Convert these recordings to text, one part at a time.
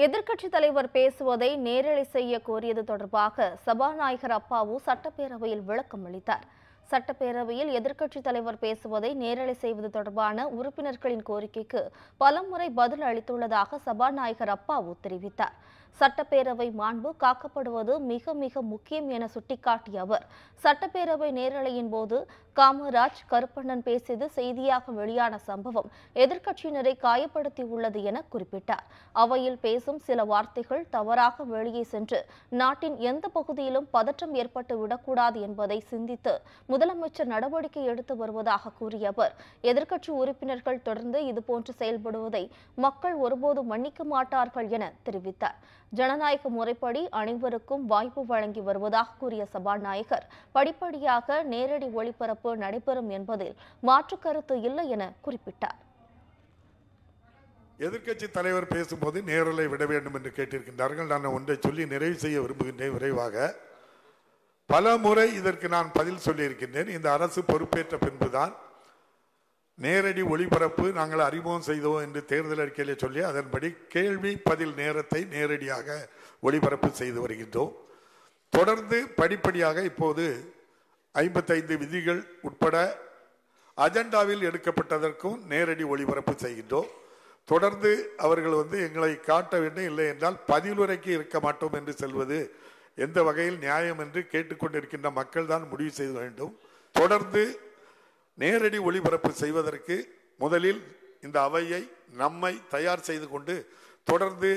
எதிர்க்கட்சித் தலைவர் பேசுவதை நேரலை செய்ய கோரியது தொடர்பாக சபாநாயகர் அப்பாவு சட்டப்பேரவையில் விளக்கம் அளித்தார் சட்டப்பேரவையில் எதிர்க்கட்சித் தலைவர் பேசுவதை நேரலை செய்வது தொடர்பான உறுப்பினர்களின் கோரிக்கைக்கு பலமுறை பதில் அளித்துள்ளதாக சபாநாயகர் அப்பாவு தெரிவித்தார் சட்டப்பேரவை மாண்பு காக்கப்படுவது மிக மிக முக்கியம் என சுட்டிக்காட்டிய அவர் சட்டப்பேரவை நேரலையின் போது காமராஜ் கருப்பண்ணன் பேசியது செய்தியாக வெளியான சம்பவம் எதிர்க்கட்சியினரை காயப்படுத்தியுள்ளது என குறிப்பிட்டார் அவையில் பேசும் சில வார்த்தைகள் தவறாக வெளியே சென்று நாட்டின் எந்த பகுதியிலும் பதற்றம் ஏற்பட்டு விடக்கூடாது என்பதை சிந்தித்து முதலமைச்சர் நடவடிக்கை எடுத்து வருவதாக கூறிய அவர் எதிர்க்கட்சி உறுப்பினர்கள் தொடர்ந்து இதுபோன்று செயல்படுவதை மக்கள் ஒருபோதும் மன்னிக்க மாட்டார்கள் என தெரிவித்தார் ஜனநாயக முறைப்படி அனைவருக்கும் வாய்ப்பு வழங்கி வருவதாக கூறிய சபாநாயகர் படிப்படியாக நேரடி ஒளிபரப்பு நடைபெறும் என்பதில் மாற்று கருத்து இல்லை என குறிப்பிட்டார் எதிர்க்கட்சி தலைவர் பேசும்போது நேரலை விட வேண்டும் என்று கேட்டிருக்கின்றார்கள் நான் ஒன்றை சொல்லி நிறைவு செய்ய விரும்புகின்றேன் விரைவாக பல முறை இதற்கு நான் பதில் சொல்லியிருக்கின்றேன் இந்த அரசு பொறுப்பேற்ற பின்புதான் நேரடி ஒளிபரப்பு நாங்கள் அறிமுகம் செய்தோம் என்று தேர்தல் அறிக்கையிலே சொல்லி அதன்படி கேள்வி பதில் நேரத்தை நேரடியாக ஒளிபரப்பு செய்து வருகின்றோம் தொடர்ந்து படிப்படியாக இப்போது ஐம்பத்தைந்து விதிகள் உட்பட அஜெண்டாவில் எடுக்கப்பட்டதற்கும் நேரடி ஒளிபரப்பு செய்கின்றோம் தொடர்ந்து அவர்கள் வந்து எங்களை காட்ட வேண்டும் இல்லை என்றால் பதிலுரைக்கு இருக்க மாட்டோம் என்று செல்வது எந்த வகையில் நியாயம் என்று கேட்டுக்கொண்டிருக்கின்ற மக்கள் தான் முடிவு செய்ய வேண்டும் தொடர்ந்து நேரடி ஒளிபரப்பு செய்வதற்கு முதலில் இந்த அவையை நம்மை தயார் செய்து கொண்டு தொடர்ந்து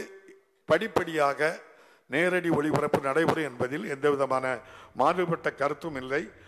படிப்படியாக நேரடி ஒளிபரப்பு நடைபெறும் என்பதில் எந்த விதமான மாறுபட்ட கருத்தும் இல்லை